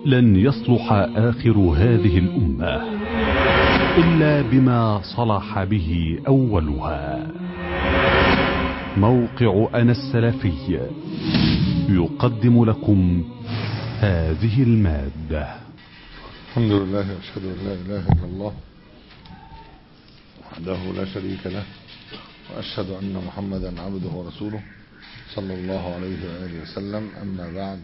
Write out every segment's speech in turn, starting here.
لن يصلح آخر هذه الأمة إلا بما صلح به أولها موقع أنا السلفي يقدم لكم هذه المادة الحمد لله واشهد ان لا اله الا الله وحده لا شريك له واشهد ان محمدا عبده ورسوله صلى الله عليه واله وسلم اما بعد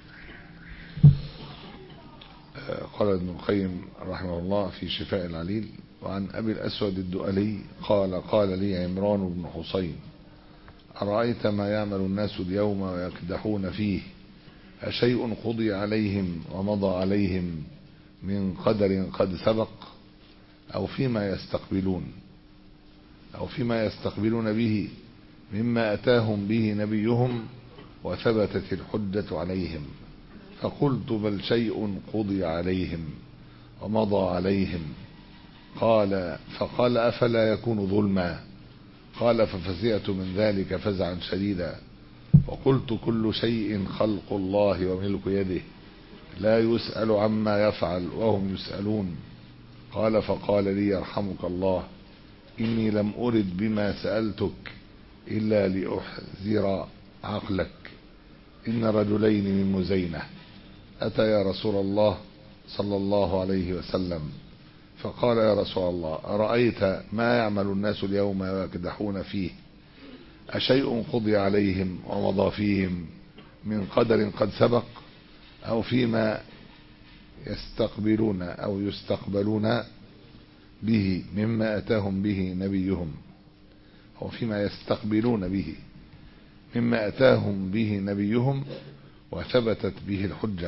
قال ابن القيم رحمه الله في شفاء العليل وعن ابي الاسود الدؤلي قال قال لي عمران بن حسين ارايت ما يعمل الناس اليوم ويكدحون فيه أشيء قضي عليهم ومضى عليهم من قدر قد سبق أو فيما يستقبلون أو فيما يستقبلون به مما أتاهم به نبيهم وثبتت الحجة عليهم فقلت بل شيء قضي عليهم ومضى عليهم قال فقال أفلا يكون ظلما قال ففزعت من ذلك فزعا شديدا وقلت كل شيء خلق الله وملك يده لا يسأل عما يفعل وهم يسألون قال فقال لي يرحمك الله إني لم أرد بما سألتك إلا لأحذر عقلك إن رجلين من مزينة أتيا رسول الله صلى الله عليه وسلم فقال يا رسول الله أرأيت ما يعمل الناس اليوم ويكدحون فيه أشيء قضي عليهم ومضى فيهم من قدر قد سبق أو فيما يستقبلون أو يستقبلون به مما أتاهم به نبيهم أو فيما يستقبلون به مما أتاهم به نبيهم وثبتت به الحجة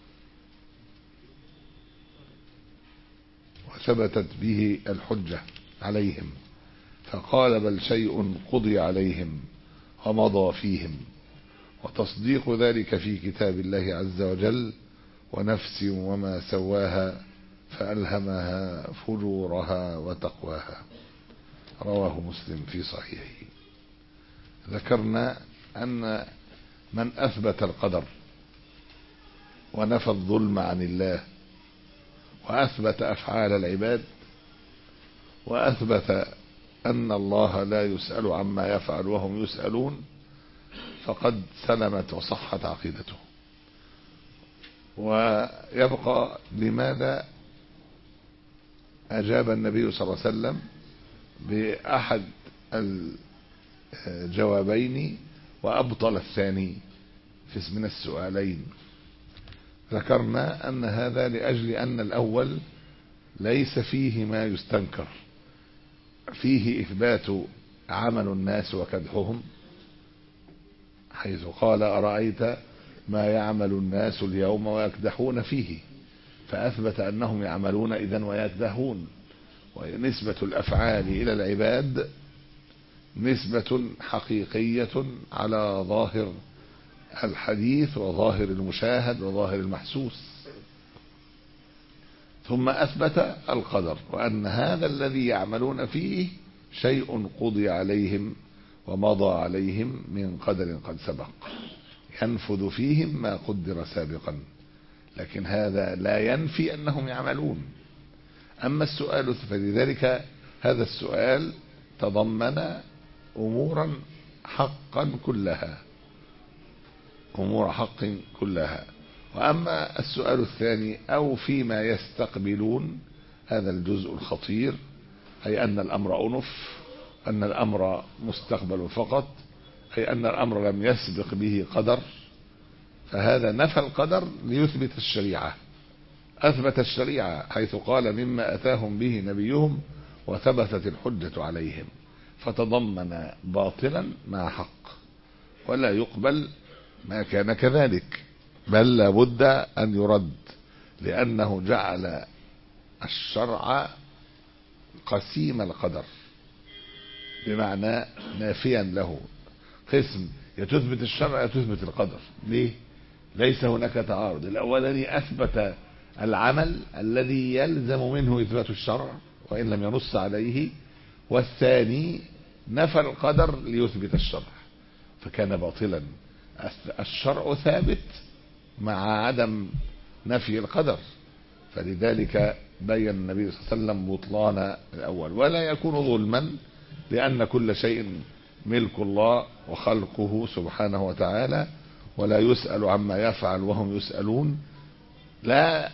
وثبتت به الحجة عليهم فقال بل شيء قضي عليهم ومضى فيهم وتصديق ذلك في كتاب الله عز وجل ونفس وما سواها فألهمها فجورها وتقواها رواه مسلم في صحيحه ذكرنا أن من أثبت القدر ونفى الظلم عن الله وأثبت أفعال العباد وأثبت أن الله لا يسأل عما يفعل وهم يسألون فقد سلمت وصحت عقيدته ويبقى لماذا أجاب النبي صلى الله عليه وسلم بأحد الجوابين وأبطل الثاني في من السؤالين ذكرنا أن هذا لأجل أن الأول ليس فيه ما يستنكر فيه إثبات عمل الناس وكدحهم حيث قال أرأيت ما يعمل الناس اليوم ويكدحون فيه فأثبت أنهم يعملون إذن ويكدحون ونسبة الأفعال إلى العباد نسبة حقيقية على ظاهر الحديث وظاهر المشاهد وظاهر المحسوس ثم أثبت القدر وأن هذا الذي يعملون فيه شيء قضي عليهم ومضى عليهم من قدر قد سبق ينفذ فيهم ما قدر سابقا لكن هذا لا ينفي أنهم يعملون أما السؤال فلذلك هذا السؤال تضمن أمورا حقا كلها أمور حق كلها وأما السؤال الثاني أو فيما يستقبلون هذا الجزء الخطير أي أن الأمر أنف أن الأمر مستقبل فقط أي أن الأمر لم يسبق به قدر فهذا نفى القدر ليثبت الشريعة أثبت الشريعة حيث قال مما أتاهم به نبيهم وثبتت الحجة عليهم فتضمن باطلا مع حق ولا يقبل ما كان كذلك بل لابد أن يرد لأنه جعل الشرع قسيم القدر بمعنى نافيا له قسم يتثبت الشرع يتثبت القدر ليه ليس هناك تعارض الأولاني أثبت العمل الذي يلزم منه إثبات الشرع وإن لم ينص عليه والثاني نفى القدر ليثبت الشرع فكان باطلا الشرع ثابت مع عدم نفي القدر فلذلك بين النبي صلى الله عليه وسلم بطلان الأول ولا يكون ظلما لأن كل شيء ملك الله وخلقه سبحانه وتعالى ولا يسأل عما يفعل وهم يسألون لا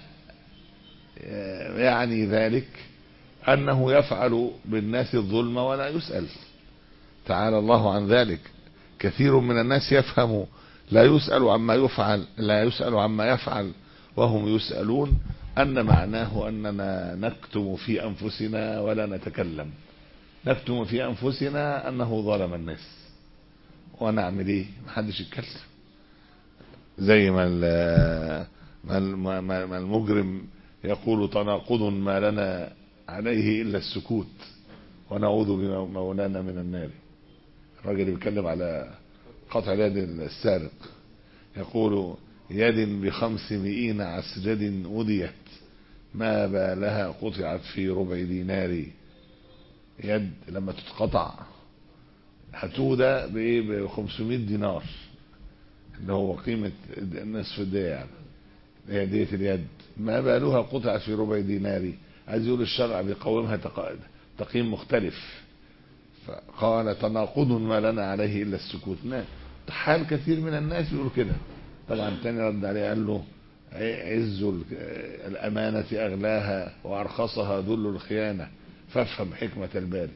يعني ذلك أنه يفعل بالناس الظلم ولا يسأل تعالى الله عن ذلك كثير من الناس يفهم لا يسأل عما يفعل لا يسأل عما يفعل وهم يسألون أن معناه أننا نكتم في أنفسنا ولا نتكلم نكتم في أنفسنا أنه ظلم الناس ونعمل إيه محدش يتكلم زي ما ما المجرم يقول تناقض ما لنا عليه إلا السكوت ونعوذ بمولانا من النار الراجل بيتكلم على قطع اليد السارق يقول يد بخمس مئين عسجد أوديت ما بالها قطعت في ربع دينار يد لما تتقطع هتودى بايه ب 500 دينار اللي هو قيمة نصف الدية يعني هي دية اليد ما بالها قطعت في ربع دينار عايز يقول الشرع بيقومها تقييم مختلف فقال تناقض ما لنا عليه الا السكوت حال كثير من الناس يقول كده طبعا تاني رد عليه قال له عز الأمانة أغلاها وأرخصها ذل الخيانة فافهم حكمة الباري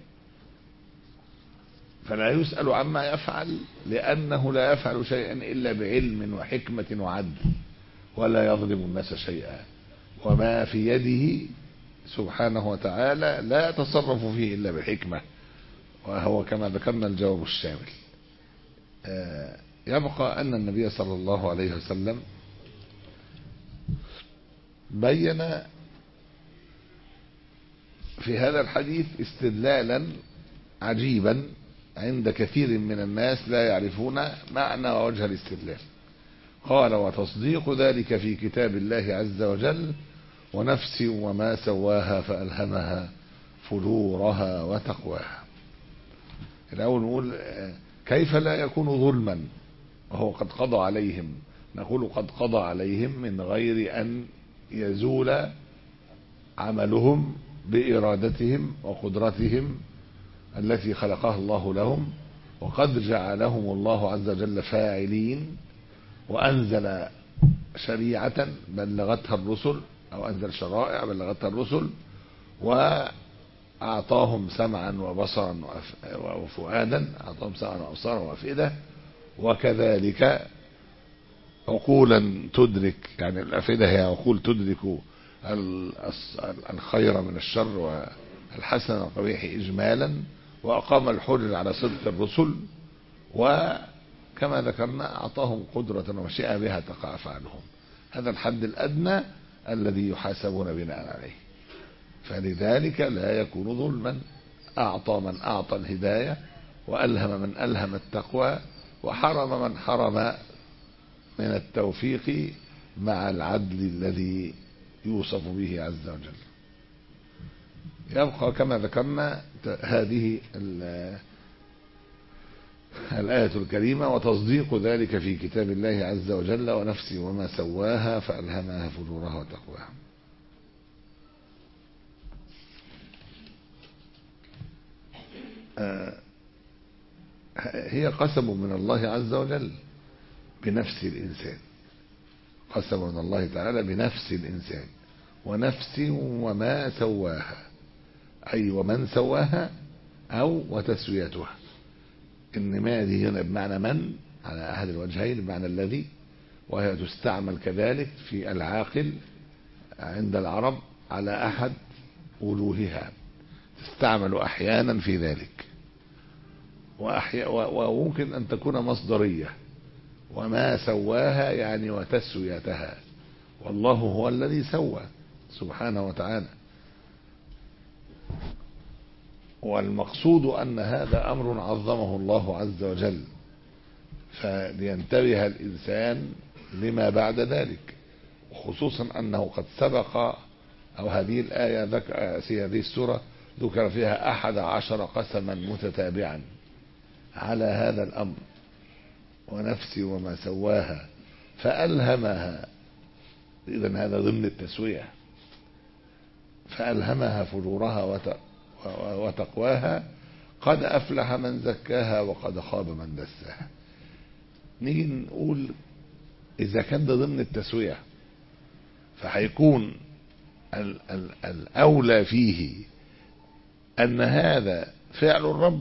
فلا يسأل عما يفعل لأنه لا يفعل شيئا إلا بعلم وحكمة وعدل ولا يظلم الناس شيئا وما في يده سبحانه وتعالى لا يتصرف فيه إلا بحكمة وهو كما ذكرنا الجواب الشامل يبقى أن النبي صلى الله عليه وسلم بين في هذا الحديث استدلالا عجيبا عند كثير من الناس لا يعرفون معنى ووجه الاستدلال قال وتصديق ذلك في كتاب الله عز وجل ونفس وما سواها فألهمها فجورها وتقواها الأول نقول كيف لا يكون ظلما وهو قد قضى عليهم نقول قد قضى عليهم من غير أن يزول عملهم بإرادتهم وقدرتهم التي خلقها الله لهم وقد جعلهم الله عز وجل فاعلين وأنزل شريعة بلغتها الرسل أو أنزل شرائع بلغتها الرسل وأعطاهم سمعا وبصرا وفؤادا أعطاهم سمعا وأبصارا وأفئدة وكذلك عقولا تدرك يعني الأفئدة هي عقول تدرك الخير من الشر والحسن والقبيح إجمالا وأقام الحجر على صدق الرسل وكما ذكرنا أعطاهم قدرة ومشيئة بها تقع أفعالهم هذا الحد الأدنى الذي يحاسبون بناء عليه فلذلك لا يكون ظلما أعطى من أعطى الهداية وألهم من ألهم التقوى وحرم من حرم من التوفيق مع العدل الذي يوصف به عز وجل يبقى كما ذكرنا هذه الآية الكريمة وتصديق ذلك في كتاب الله عز وجل ونفسي وما سواها فألهمها فجورها وتقواها هي قسم من الله عز وجل بنفس الإنسان قسم من الله تعالى بنفس الإنسان ونفس وما سواها أي ومن سواها أو وتسويتها إن ما دي هنا بمعنى من على أحد الوجهين بمعنى الذي وهي تستعمل كذلك في العاقل عند العرب على أحد وجوهها تستعمل أحيانا في ذلك وأحيا وممكن أن تكون مصدرية وما سواها يعني وتسويتها والله هو الذي سوى سبحانه وتعالى والمقصود أن هذا أمر عظمه الله عز وجل فلينتبه الإنسان لما بعد ذلك خصوصا أنه قد سبق أو هذه الآية ذكر في هذه السورة ذكر فيها أحد عشر قسما متتابعا على هذا الأمر ونفسي وما سواها فألهمها إذا هذا ضمن التسوية فألهمها فجورها وت- و- وتقواها قد أفلح من زكاها وقد خاب من دساها نيجي نقول إذا كان ده ضمن التسوية فهيكون ال- ال- الأولى فيه أن هذا فعل الرب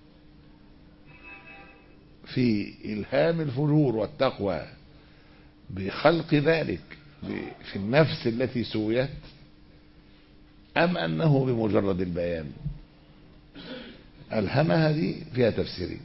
في إلهام الفجور والتقوى بخلق ذلك ب- في النفس التي سويت أم أنه بمجرد البيان ألهمها دي فيها تفسيرين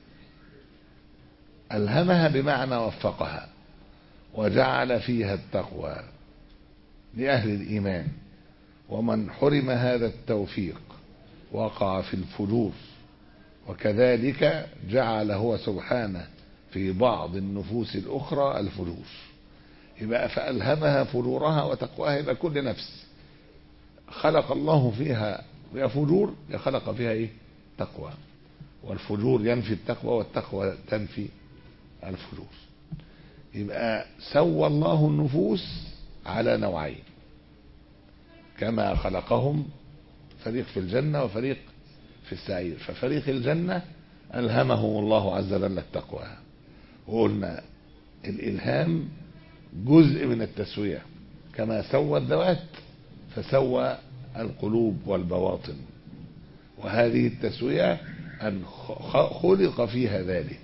ألهمها بمعنى وفقها وجعل فيها التقوى لأهل الإيمان ومن حرم هذا التوفيق وقع في الفجور وكذلك جعل هو سبحانه في بعض النفوس الأخرى الفجور يبقى فألهمها فجورها وتقواها يبقى كل نفس خلق الله فيها يا فجور يا خلق فيها ايه تقوى والفجور ينفي التقوى والتقوى تنفي الفجور يبقى سوى الله النفوس على نوعين كما خلقهم فريق في الجنة وفريق في السعير ففريق الجنة ألهمهم الله عز وجل التقوى وقلنا الإلهام جزء من التسوية كما سوى الذوات فسوى القلوب والبواطن وهذه التسوية أن خ- خلق فيها ذلك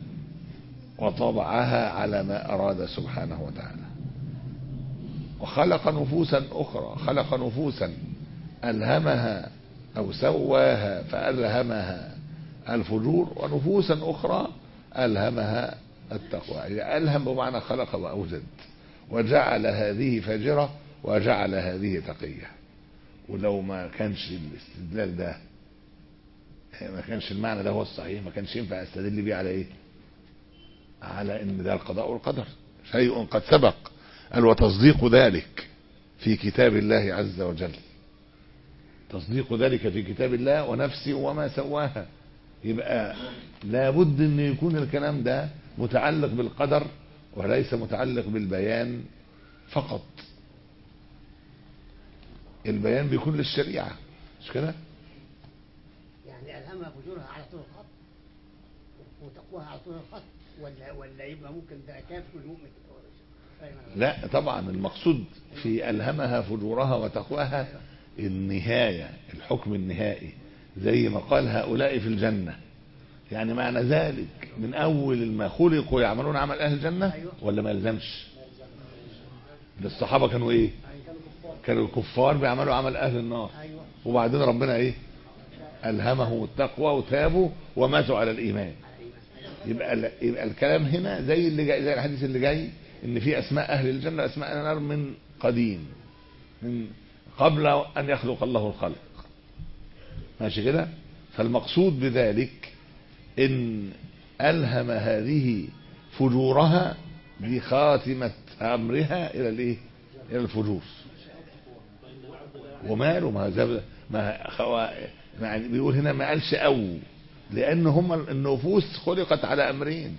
وطبعها على ما أراد سبحانه وتعالى وخلق نفوسا أخرى خلق نفوسا ألهمها أو سواها فألهمها الفجور ونفوسا أخرى ألهمها التقوى يعني ألهم بمعنى خلق وأوجد وجعل هذه فاجرة وجعل هذه تقية ولو ما كانش الاستدلال ده ما كانش المعنى ده هو الصحيح ما كانش ينفع استدل بيه على ايه على ان ده القضاء والقدر شيء قد سبق قال وتصديق ذلك في كتاب الله عز وجل تصديق ذلك في كتاب الله ونفسه وما سواها يبقى لابد ان يكون الكلام ده متعلق بالقدر وليس متعلق بالبيان فقط البيان بيكون للشريعة مش كده يعني ألهمها فجورها على طول الخط وتقواها على طول الخط ولا ولا يبقى ممكن ده كافر والمؤمن فاهم أنا؟ لا طبعا المقصود في ألهمها فجورها وتقواها النهاية الحكم النهائي زي ما قال هؤلاء في الجنة يعني معنى ذلك من أول ما خلقوا يعملون عمل أهل الجنة أيوة. ولا ما يلزمش ده الصحابة كانوا إيه كانوا الكفار بيعملوا عمل أهل النار أيوه وبعدين ربنا إيه ألهمهم التقوى وتابوا وماتوا على الإيمان يبقى يبقى الكلام هنا زي اللي جاي زي الحديث اللي جاي ان في اسماء اهل الجنه اسماء أهل النار من قديم من قبل ان يخلق الله الخلق ماشي كده فالمقصود بذلك ان الهم هذه فجورها بخاتمه امرها الى الايه الى الفجور وماله ما زب ما خوا يعني بيقول هنا ما قالش او لان هم النفوس خلقت على امرين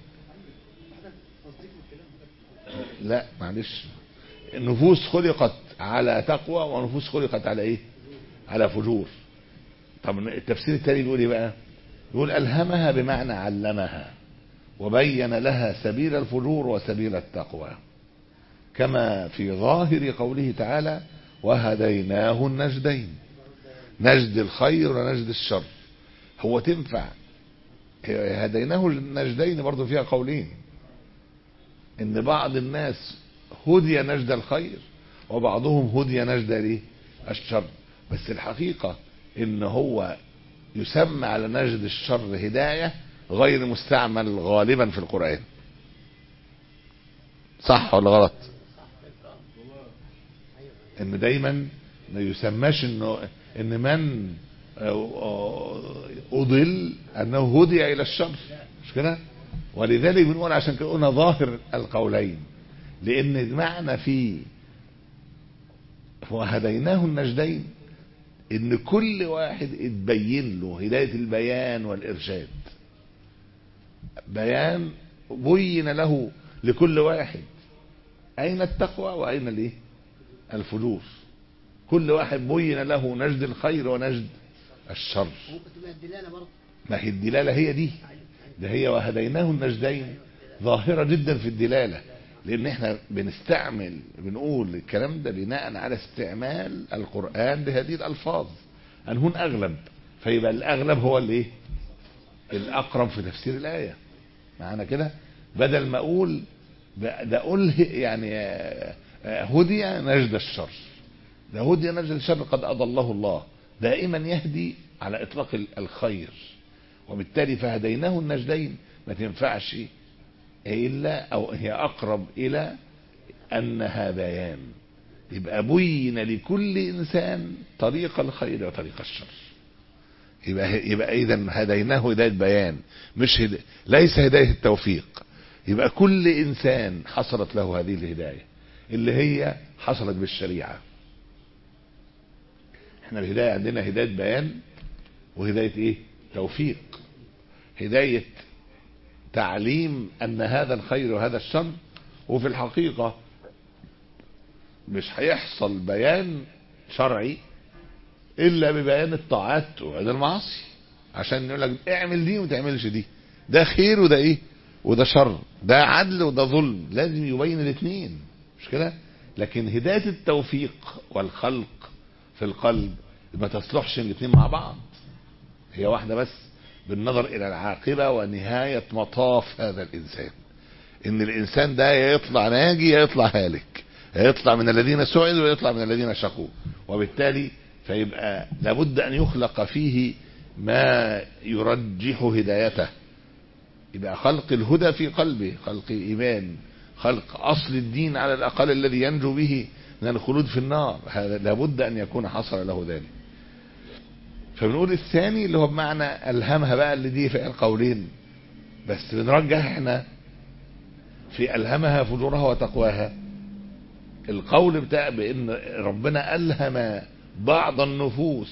لا معلش النفوس خلقت على تقوى ونفوس خلقت على ايه على فجور طب التفسير التاني بيقول ايه بقى يقول الهمها بمعنى علمها وبين لها سبيل الفجور وسبيل التقوى كما في ظاهر قوله تعالى وهديناه النجدين نجد الخير ونجد الشر هو تنفع هديناه النجدين برضو فيها قولين ان بعض الناس هدي نجد الخير وبعضهم هدي نجد ليه الشر بس الحقيقة ان هو يسمى على نجد الشر هداية غير مستعمل غالبا في القرآن صح ولا غلط ان دايما ما يسماش انه ان من اضل انه هدي الى الشر مش كده ولذلك بنقول عشان كده قلنا ظاهر القولين لان المعنى في وهديناه النجدين ان كل واحد اتبين له هدايه البيان والارشاد بيان بين له لكل واحد أين التقوى وأين الإيه الفجور كل واحد بين له نجد الخير ونجد الشر ممكن تبقى الدلاله برضه ما هي الدلالة هي دي ده هي وهديناه النجدين ظاهرة جدا في الدلالة لأن احنا بنستعمل بنقول الكلام ده بناء على استعمال القرآن بهذه الألفاظ أنهن أغلب فيبقى الأغلب هو الإيه؟ الأقرب في تفسير الآية معانا كده بدل ما أقول ب- ده أله يعني آه، آه، هدي نجد الشر ده هدي نجد الشر قد أضله الله دائما يهدي على إطلاق ال- الخير وبالتالي فهديناه النجدين ما تنفعش إلا أو هي أقرب إلى أنها بيان يبقى بين لكل إنسان طريق الخير وطريق الشر يبقى يبقى إذا هديناه هداية بيان مش هدا ليس هداية التوفيق يبقى كل إنسان حصلت له هذه الهداية اللي هي حصلت بالشريعة احنا الهداية عندنا هداية بيان وهداية ايه توفيق هداية تعليم ان هذا الخير وهذا الشر وفي الحقيقة مش هيحصل بيان شرعي الا ببيان الطاعات وبعد المعاصي عشان يقول لك اعمل دي وما تعملش دي ده خير وده ايه وده شر ده عدل وده ظلم لازم يبين الاثنين مش كده لكن هداية التوفيق والخلق في القلب ما تصلحش الاثنين مع بعض هي واحدة بس بالنظر الى العاقبة ونهاية مطاف هذا الانسان ان الانسان ده يا يطلع ناجي يا يطلع هالك يا يطلع من الذين سعدوا ويطلع من الذين شقوا وبالتالي فيبقى لابد ان يخلق فيه ما يرجح هدايته يبقى خلق الهدى في قلبه خلق ايمان خلق اصل الدين على الاقل الذي ينجو به من الخلود في النار هذا لابد ان يكون حصل له ذلك فبنقول الثاني اللي هو بمعنى الهمها بقى اللي دي في القولين بس بنرجح احنا في الهمها فجورها وتقواها القول بتاع بان ربنا الهم بعض النفوس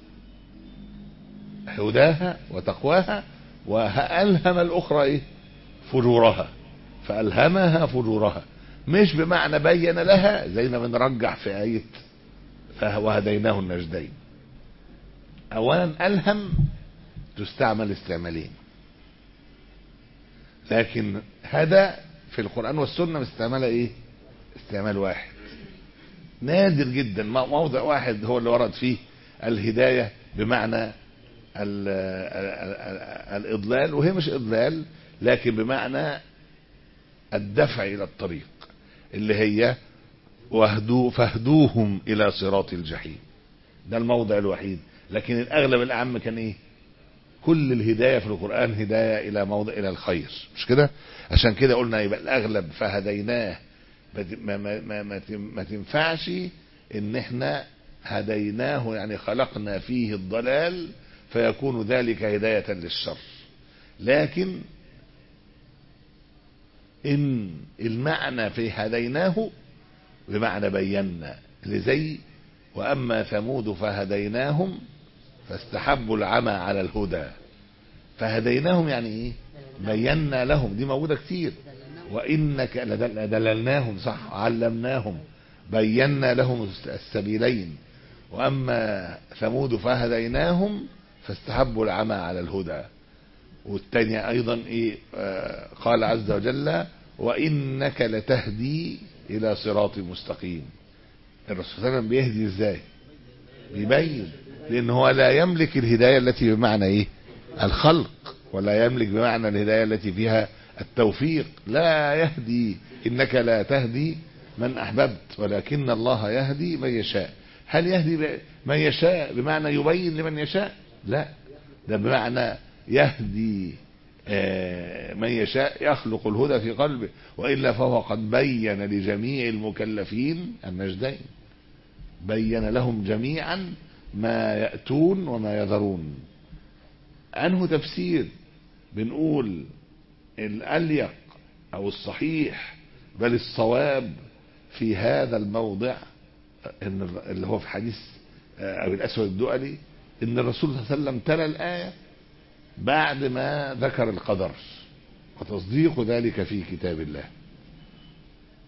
هداها وتقواها والهم الاخرى ايه فجورها فالهمها فجورها مش بمعنى بين لها زي ما بنرجح في آية وهديناه النجدين أولا ألهم تستعمل استعمالين لكن هدى في القرآن والسنة مستعملة إيه استعمال واحد نادر جدا موضع واحد هو اللي ورد فيه الهداية بمعنى ال ال ال الإضلال وهي مش إضلال لكن بمعنى الدفع إلى الطريق اللي هي واهدو فاهدوهم إلى صراط الجحيم ده الموضع الوحيد لكن الأغلب الأعم كان إيه كل الهداية في القرآن هداية إلى موضع إلى الخير مش كده عشان كده قلنا يبقى الأغلب فهديناه ما, ما, ما, ما, ما تنفعش إن إحنا هديناه يعني خلقنا فيه الضلال فيكون ذلك هداية للشر لكن إن المعنى في هديناه بمعنى بينا لزي وأما ثمود فهديناهم فاستحبوا العمى على الهدى فهديناهم يعني ايه بينا لهم دي موجودة كتير وإنك لدللناهم صح علمناهم بينا لهم السبيلين وأما ثمود فهديناهم فاستحبوا العمى على الهدى والتانية أيضا إيه آه قال عز وجل وإنك لتهدي إلى صراط مستقيم الرسول صلى الله عليه وسلم بيهدي إزاي بيبين لأن هو لا يملك الهداية التي بمعنى إيه الخلق ولا يملك بمعنى الهداية التي فيها التوفيق لا يهدي إنك لا تهدي من أحببت ولكن الله يهدي من يشاء هل يهدي من يشاء بمعنى يبين لمن يشاء لا ده بمعنى يهدي من يشاء يخلق الهدى في قلبه وإلا فهو قد بين لجميع المكلفين النجدين بين لهم جميعا ما يأتون وما يذرون أنه تفسير بنقول الأليق أو الصحيح بل الصواب في هذا الموضع إن اللي هو في حديث أبي الأسود الدؤلي إن الرسول صلى الله عليه وسلم تلا الآية بعد ما ذكر القدر وتصديق ذلك في كتاب الله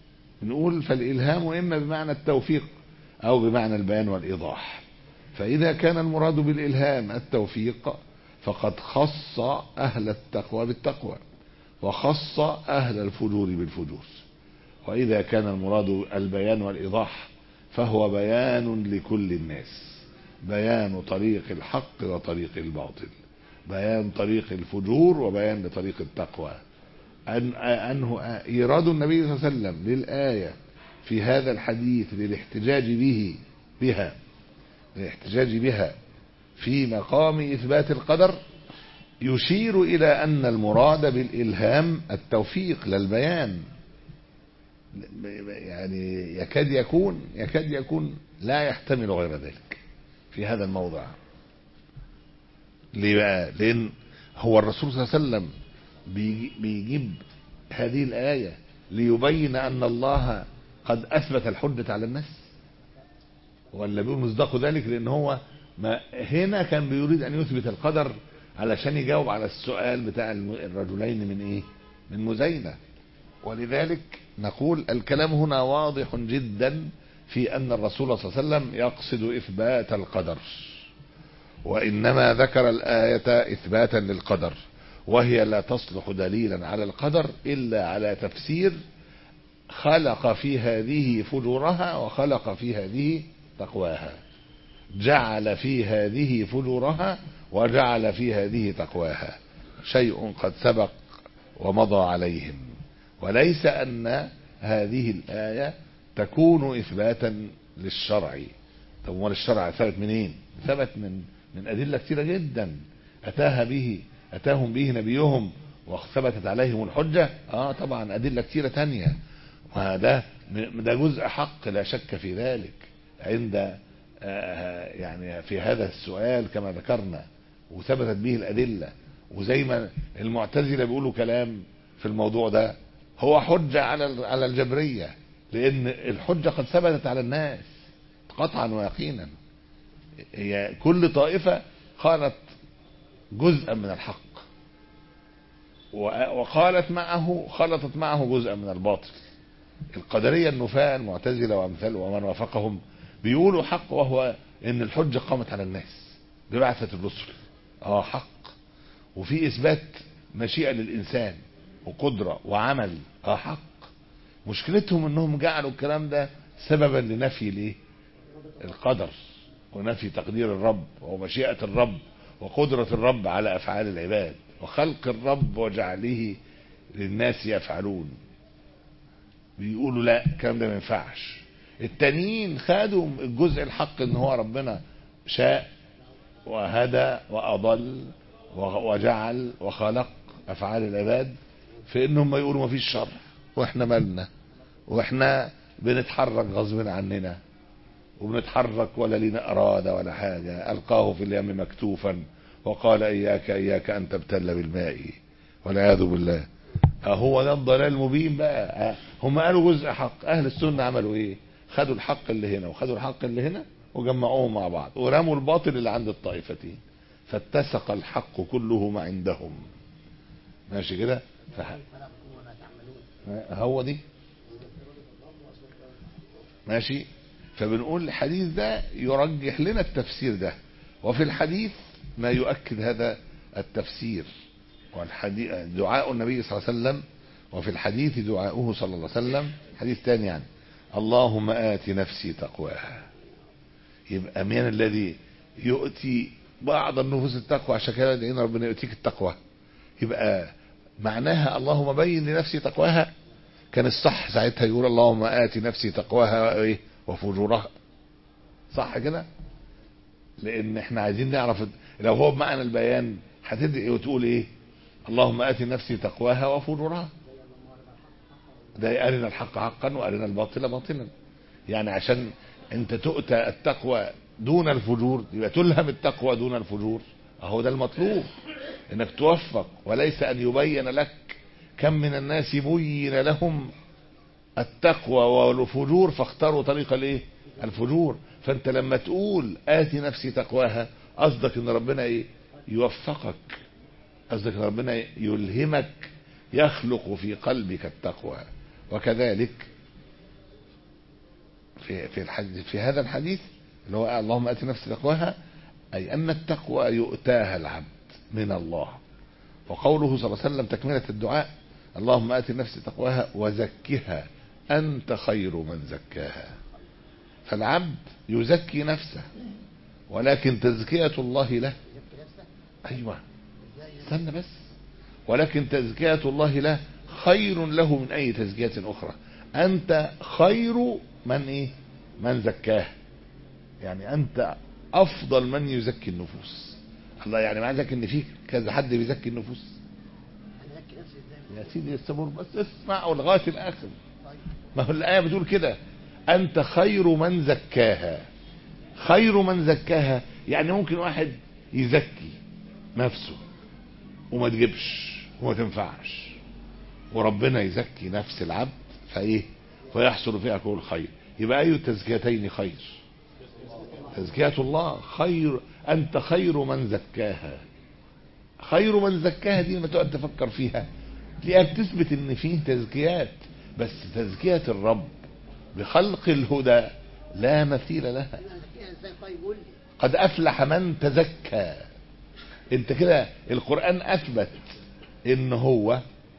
نقول فالإلهام إما بمعنى التوفيق أو بمعنى البيان والإيضاح فإذا كان المراد بالإلهام التوفيق فقد خص أهل التقوى بالتقوى وخص أهل الفجور بالفجور وإذا كان المراد البيان والإيضاح فهو بيان لكل الناس بيان طريق الحق وطريق الباطل بيان طريق الفجور وبيان لطريق التقوى أن أنه إيراد النبي صلى الله عليه وسلم للآية في هذا الحديث للاحتجاج به بها للاحتجاج بها في مقام إثبات القدر يشير إلى أن المراد بالإلهام التوفيق للبيان يعني يكاد يكون يكاد يكون لا يحتمل غير ذلك في هذا الموضع ليه بقى لأن هو الرسول صلى الله عليه وسلم بيجي- بيجيب هذه الآية ليبين أن الله قد أثبت الحجة على الناس ولا بيقول مصداق ذلك لأن هو ما هنا كان بيريد أن يثبت القدر علشان يجاوب على السؤال بتاع الم- الرجلين من إيه من مزينة ولذلك نقول الكلام هنا واضح جدا في أن الرسول صلى الله عليه وسلم يقصد إثبات القدر وإنما ذكر الآية إثباتا للقدر وهي لا تصلح دليلا على القدر إلا على تفسير خلق في هذه فجورها وخلق في هذه تقواها جعل في هذه فجورها وجعل في هذه تقواها شيء قد سبق ومضى عليهم وليس أن هذه الآية تكون إثباتا للشرع طب امال الشرع ثبت منين ثبت من من أدلة كثيرة جدا أتاها به أتاهم به نبيهم وثبتت عليهم الحجة اه طبعا أدلة كثيرة تانية وهذا ده جزء حق لا شك في ذلك عند آه، يعني في هذا السؤال كما ذكرنا وثبتت به الأدلة وزي ما المعتزلة بيقولوا كلام في الموضوع ده هو حجة على على الجبرية لأن الحجة قد ثبتت على الناس قطعا ويقينا هي كل طائفة قالت جزءا من الحق و- وقالت معه خلطت معه جزءا من الباطل القدرية النفاة المعتزلة وأمثال ومن وافقهم بيقولوا حق وهو ان الحجة قامت على الناس ببعثة الرسل اه حق وفي اثبات مشيئة للانسان وقدرة وعمل اه حق مشكلتهم انهم جعلوا الكلام ده سببا لنفي الايه القدر ونفي تقدير الرب ومشيئة الرب وقدرة الرب على افعال العباد وخلق الرب وجعله للناس يفعلون بيقولوا لا الكلام ده ما ينفعش التانيين خدوا الجزء الحق ان هو ربنا شاء وهدى واضل وجعل وخلق افعال العباد في انهم ما يقولوا ما فيش شر واحنا مالنا واحنا بنتحرك غصب عننا وبنتحرك ولا لنا اراده ولا حاجه القاه في اليم مكتوفا وقال اياك اياك ان تبتل بالماء والعياذ بالله هو ده الضلال المبين بقى أه، هم قالوا جزء حق اهل السنه عملوا ايه خدوا الحق اللي هنا وخدوا الحق اللي هنا وجمعوهم مع بعض ورموا الباطل اللي عند الطائفتين فاتسق الحق كله ما عندهم ماشي كده فح... خلقكم وما تعملون هو دي ماشي فبنقول الحديث ده يرجح لنا التفسير ده وفي الحديث ما يؤكد هذا التفسير والحديث دعاء النبي صلى الله عليه وسلم وفي الحديث دعاؤه صلى الله عليه وسلم حديث ثاني يعني اللهم آت نفسي تقواها يبقى من الذي يؤتي بعض النفوس التقوى عشان كده لان ربنا يؤتيك التقوى يبقى معناها اللهم بين لنفسي تقواها كان الصح ساعتها يقول اللهم آت نفسي تقواها وإيه وفجورها صح كده لان احنا عايزين نعرف لو هو بمعنى البيان هتدعي وتقول ايه اللهم آت نفسي تقواها وفجورها ده أرنا الحق حقا وأرنا الباطل باطلا يعني عشان انت تؤتى التقوى دون الفجور يبقى تلهم التقوى دون الفجور اهو ده المطلوب انك توفق وليس ان يبين لك كم من الناس بين لهم التقوى والفجور فاختاروا طريق الايه الفجور فانت لما تقول اتي نفسي تقواها قصدك ان ربنا ايه يوفقك قصدك ان ربنا يلهمك يخلق في قلبك التقوى وكذلك في في الحديث في هذا الحديث اللي هو اللهم ات نفسي تقواها اي ان التقوى يؤتاها العبد من الله وقوله صلى الله عليه وسلم تكمله الدعاء اللهم ات نفسي تقواها وزكها انت خير من زكاها فالعبد يزكي نفسه ولكن تزكيه الله له يزكي نفسه ايوه ازاي يعني؟ استنى بس ولكن تزكية الله له خير له من أي تزكية أخرى أنت خير من إيه من زكاه يعني أنت أفضل من يزكي النفوس الله يعني معنى ذلك إن فيك كذا حد بيزكي النفوس انا ازكي نفسي ازاي يا سيدي الصبر بس اسمعوا لغاية الآخر طيب ما هو الآية بتقول كده أنت خير من زكاها خير من زكاها يعني ممكن واحد يزكي نفسه وما تجيبش وما تنفعش وربنا يزكي نفس العبد فايه فيحصل فيها كل خير يبقى اي التزكيتين خير تزكية الله خير انت خير من زكاها خير من زكاها دي لما تقعد تفكر فيها تلاقيها بتثبت ان فيه تزكيات بس تزكية الرب بخلق الهدى لا مثيل لها انا ازكيها ازاي طيب قول لي قد افلح من تزكى انت كده القرآن اثبت ان هو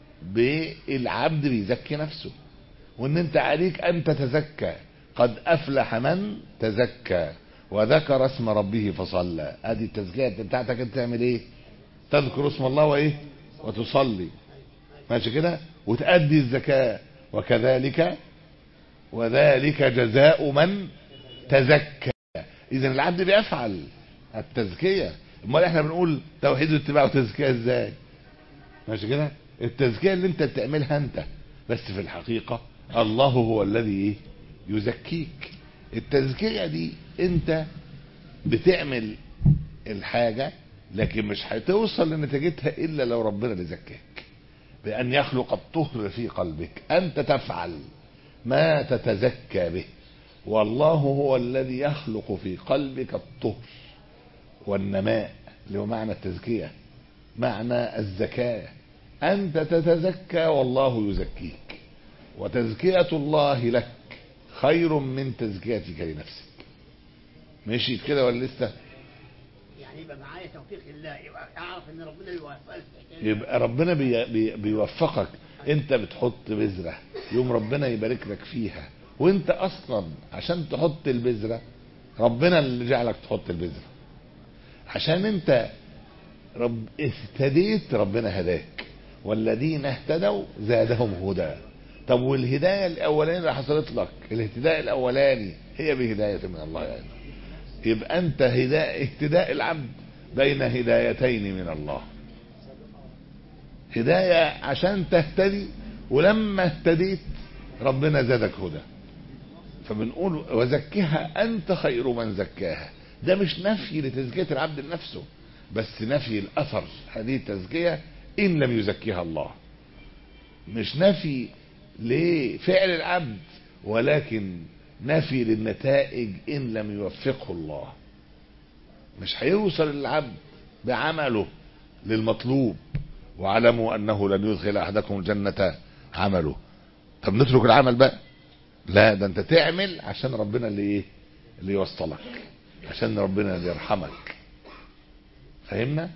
بالعبد بيزكي نفسه وان انت عليك ان تتزكى قد افلح من تزكى وذكر اسم ربه فصلى ادي التزكية بتاعتك انت تعمل ايه تذكر اسم الله وايه وتصلي ماشي كده وتأدي الزكاة وكذلك وذلك جزاء من تزكى اذا العبد بيفعل التزكية امال احنا بنقول توحيد واتباع وتزكية ازاي ماشي كده التزكية اللي انت بتعملها انت بس في الحقيقة الله هو الذي ايه يزكيك التزكية دي انت بتعمل الحاجة لكن مش هتوصل لنتيجتها الا لو ربنا اللي زكاك بان يخلق الطهر في قلبك انت تفعل ما تتزكى به والله هو الذي يخلق في قلبك الطهر والنماء اللي هو معنى التزكية معنى الزكاة أنت تتزكى والله يزكيك وتزكية الله لك خير من تزكيتك لنفسك مشيت كده ولا لسه يعني يبقى معايا توفيق الله يبقى اعرف ان ربنا يوفقني في الحكاية. يبقى ربنا بي بي بيوفقك انت بتحط بذرة يوم ربنا يبارك لك فيها وانت اصلا عشان تحط البذرة ربنا اللي جعلك تحط البذرة عشان انت رب اهتديت ربنا هداك والذين اهتدوا زادهم هدى طب والهداية الاولانية اللي حصلت لك الاهتداء الاولاني هي بهداية من الله يعني يبقى انت هداء اهتداء العبد بين هدايتين من الله هداية عشان تهتدي ولما اهتديت ربنا زادك هدى فبنقول وزكها انت خير من زكاها ده مش نفي لتزكية العبد لنفسه بس نفي الاثر هذه التزكية ان لم يزكيها الله مش نفي لفعل العبد ولكن نفي للنتائج ان لم يوفقه الله مش هيوصل العبد بعمله للمطلوب واعلموا انه لن يدخل احدكم الجنة عمله طب نترك العمل بقى لا ده انت تعمل عشان ربنا اللي ايه اللي يوصلك عشان ربنا اللي يرحمك فهمنا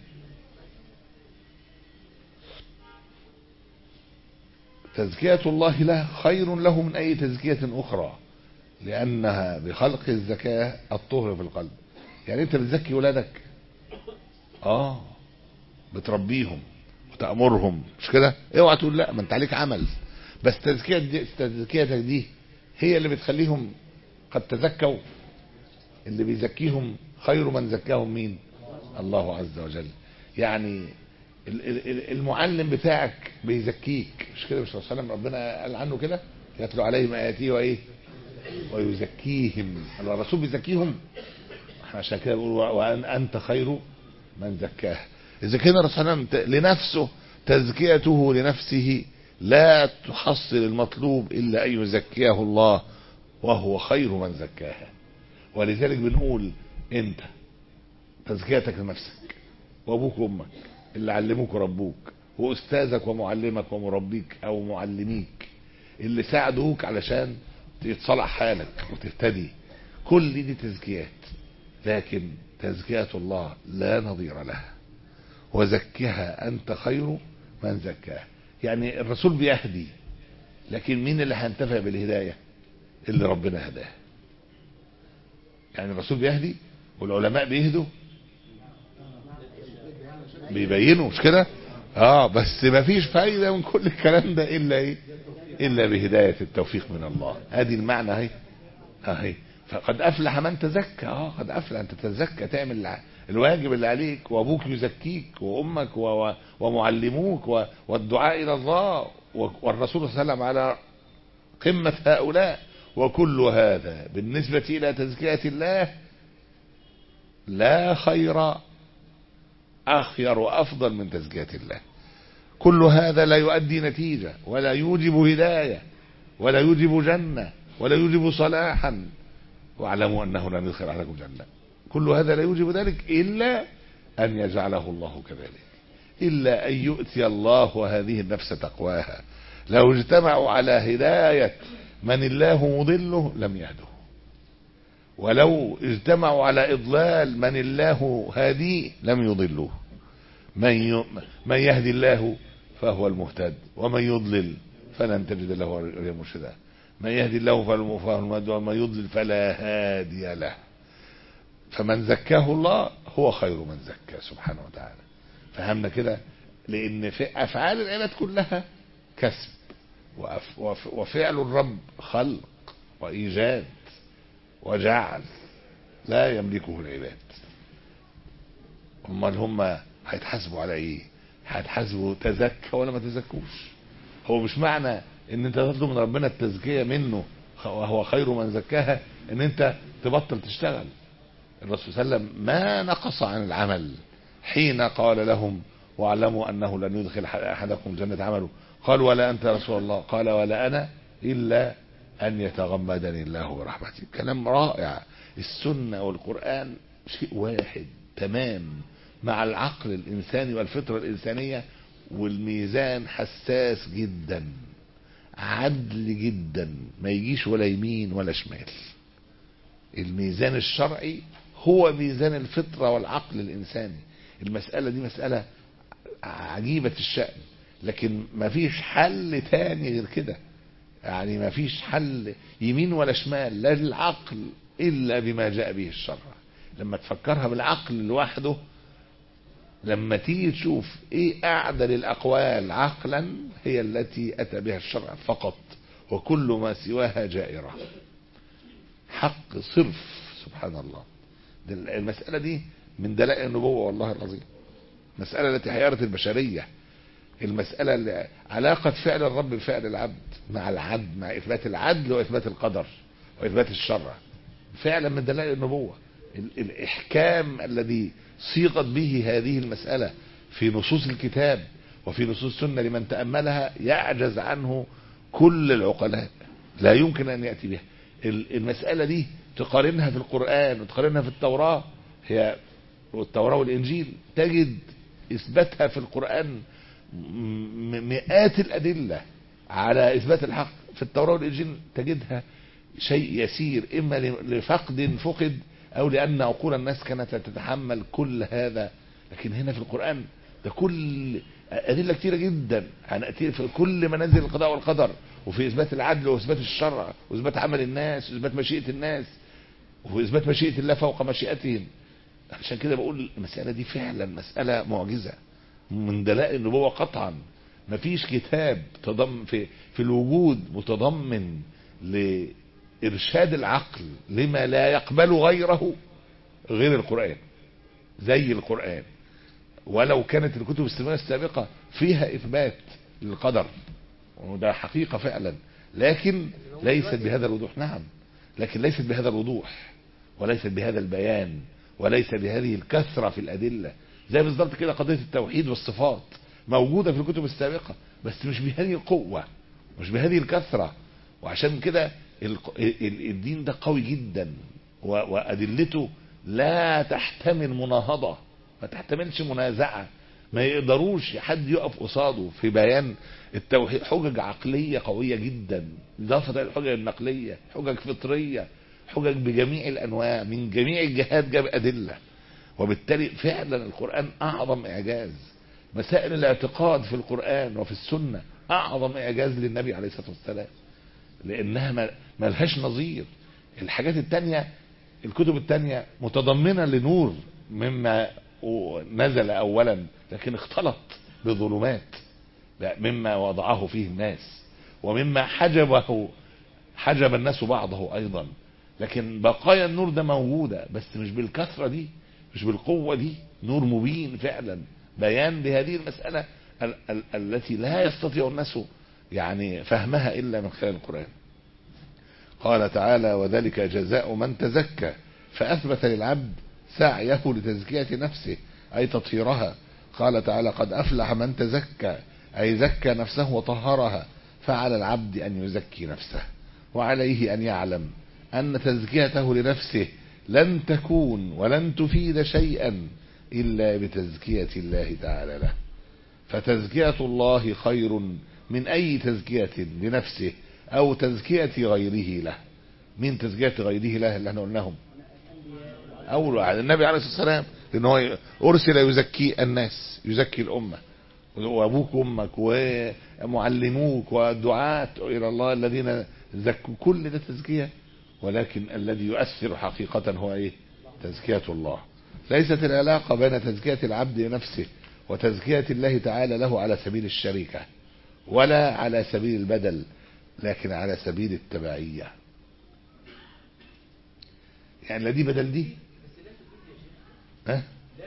تزكية الله له خير له من أي تزكية أخرى لأنها بخلق الزكاة الطهر في القلب يعني أنت بتزكي ولادك آه بتربيهم وتأمرهم مش كده اوعى تقول لا ما انت عليك عمل بس تزكية دي تزكيتك دي هي اللي بتخليهم قد تزكوا اللي بيزكيهم خير من زكاهم مين الله عز وجل يعني ال- ال- ال- المعلم بتاعك بيزكيك مش كده مش صلى الله عليه وسلم ربنا قال عنه كده يتلو عليهم اياته وايه ويزكيهم الرسول بيزكيهم احنا عشان كده بنقول وان انت خير من زكاه اذا كان الرسول صلى الله عليه وسلم لنفسه تزكيته لنفسه لا تحصل المطلوب الا ان يزكيه الله وهو خير من زكاها ولذلك بنقول انت تزكيتك لنفسك وابوك وامك اللي علموك وربوك واستاذك ومعلمك ومربيك او معلميك اللي ساعدوك علشان يتصلح حالك وتهتدي كل دي تزكيات لكن تزكية الله لا نظير لها وزكها أنت خير من زكاها يعني الرسول بيهدي لكن مين اللي هينتفع بالهداية اللي ربنا هداه يعني الرسول بيهدي والعلماء بيهدوا بيبينوا مش كده اه بس ما فيش فايدة من كل الكلام ده الا ايه الا بهداية التوفيق من الله ادي المعنى اهي اهي فقد افلح من تزكى اه قد افلح انت تتزكى تعمل الع- الواجب اللي عليك وابوك يزكيك وامك و- و- ومعلموك و- والدعاء الى الله و- والرسول صلى الله عليه وسلم على قمة هؤلاء وكل هذا بالنسبة إلى تزكية الله لا خير أخير وأفضل من تزكية الله كل هذا لا يؤدي نتيجة ولا يوجب هداية ولا يوجب جنة ولا يوجب صلاحا واعلموا أنه لن يدخل عليكم جنة كل هذا لا يوجب ذلك إلا أن يجعله الله كذلك إلا أن يؤتي الله هذه النفس تقواها لو اجتمعوا على هداية من الله مضله لم يهده ولو اجتمعوا على إضلال من الله هاديه لم يضلوه من ي... من يهدي الله فهو المهتد ومن يضلل فلن تجد له وليا مرشدا من يهدي الله فهو فهو المهتد ومن يضلل فلا هادي له فمن زكاه الله هو خير من زكى سبحانه وتعالى فهمنا كده لان في افعال العباد كلها كسب وأف... وف... وفعل الرب خلق وايجاد وجعل لا يملكه العباد امال هم هيتحاسبوا على ايه هيتحاسبوا تزكى ولا ما تزكوش هو مش معنى ان انت تطلب من ربنا التزكيه منه وهو خير من زكاها ان انت تبطل تشتغل الرسول صلى الله عليه وسلم ما نقص عن العمل حين قال لهم واعلموا انه لن يدخل احدكم جنه عمله قال ولا انت يا رسول الله قال ولا انا الا ان يتغمدني الله برحمته كلام رائع السنه والقران شيء واحد تمام مع العقل الانساني والفطره الانسانيه والميزان حساس جدا عدل جدا ما يجيش ولا يمين ولا شمال الميزان الشرعي هو ميزان الفطرة والعقل الإنساني المسألة دي مسألة عجيبة الشأن لكن ما فيش حل تاني غير كده يعني ما فيش حل يمين ولا شمال لا للعقل إلا بما جاء به الشرع لما تفكرها بالعقل لوحده لما تيجي تشوف ايه اعدل الاقوال عقلا هي التي اتى بها الشرع فقط وكل ما سواها جائره حق صرف سبحان الله ده المسألة دي من دلائل النبوة والله العظيم المسألة التي حيرت البشرية المسألة اللي علاقة فعل الرب بفعل العبد مع العدل مع إثبات العدل وإثبات القدر وإثبات الشرع فعلا من دلائل النبوة ال- الإحكام الذي صيغت به هذه المسألة في نصوص الكتاب وفي نصوص السنة لمن تأملها يعجز عنه كل العقلاء لا يمكن أن يأتي بها ال- المسألة دي تقارنها في القرآن وتقارنها في التوراة هي والتوراة والإنجيل تجد إثباتها في القرآن م- مئات الأدلة على إثبات الحق في التوراة والإنجيل تجدها شيء يسير إما لفقد فقد أو لأن عقول الناس كانت لا تتحمل كل هذا لكن هنا في القرآن ده كل أدلة كتيرة جدا هنأتي في كل منازل القضاء والقدر وفي إثبات العدل وإثبات الشرع وإثبات عمل الناس وإثبات مشيئة الناس وإثبات مشيئة الله فوق مشيئتهم عشان كده بقول المسألة دي فعلا مسألة معجزة من دلائل النبوة قطعا مفيش كتاب تضم في في الوجود متضمن لإرشاد العقل لما لا يقبل غيره غير القرآن زي القرآن ولو كانت الكتب السماوية السابقة فيها إثبات للقدر وده حقيقة فعلا لكن ليست بهذا الوضوح نعم لكن ليست بهذا الوضوح وليست بهذا البيان وليس بهذه الكثرة في الأدلة زي بالظبط كده قضية التوحيد والصفات موجودة في الكتب السابقة بس مش بهذه القوة مش بهذه الكثرة وعشان كده الق- ال- الدين ده قوي جدا و- وأدلته لا تحتمل مناهضة ما تحتملش منازعة ما يقدروش حد يقف قصاده في بيان التوحيد حجج عقلية قوية جدا إضافة إلى الحجج النقلية حجج فطرية حجج بجميع الأنواع من جميع الجهات جاب أدلة وبالتالي فعلا القرآن أعظم إعجاز مسائل الاعتقاد في القرآن وفي السنة أعظم إعجاز للنبي عليه الصلاة والسلام لأنها ما ما لهاش نظير الحاجات التانية الكتب التانية متضمنة لنور مما نزل أولا لكن اختلط بظلمات لا، مما وضعه فيه الناس ومما حجبه حجب الناس بعضه أيضا لكن بقايا النور ده موجودة بس مش بالكثرة دي مش بالقوة دي نور مبين فعلا بيان لهذه المسألة ال- ال- التي لا يستطيع الناس يعني فهمها إلا من خلال القرآن قال تعالى وذلك جزاء من تزكى فأثبت للعبد سعيه لتزكية نفسه أي تطهيرها قال تعالى قد أفلح من تزكى أي زكى نفسه وطهرها فعلى العبد أن يزكي نفسه وعليه أن يعلم أن تزكيته لنفسه لن تكون ولن تفيد شيئا إلا بتزكية الله تعالى له فتزكية الله خير من أي تزكية لنفسه أو تزكية غيره له من تزكية غيره له اللي احنا قلناهم أول واحد النبي عليه الصلاة والسلام لأن هو أرسل يزكي الناس يزكي الأمة وأبوك وأمك ومعلموك ودعاة إلى الله الذين زكوا كل ده تزكية ولكن الذي يؤثر حقيقة هو إيه تزكية الله ليست العلاقة بين تزكية العبد لنفسه وتزكية الله تعالى له على سبيل الشركة ولا على سبيل البدل لكن على سبيل التبعية يعني لا دي بدل دي ها؟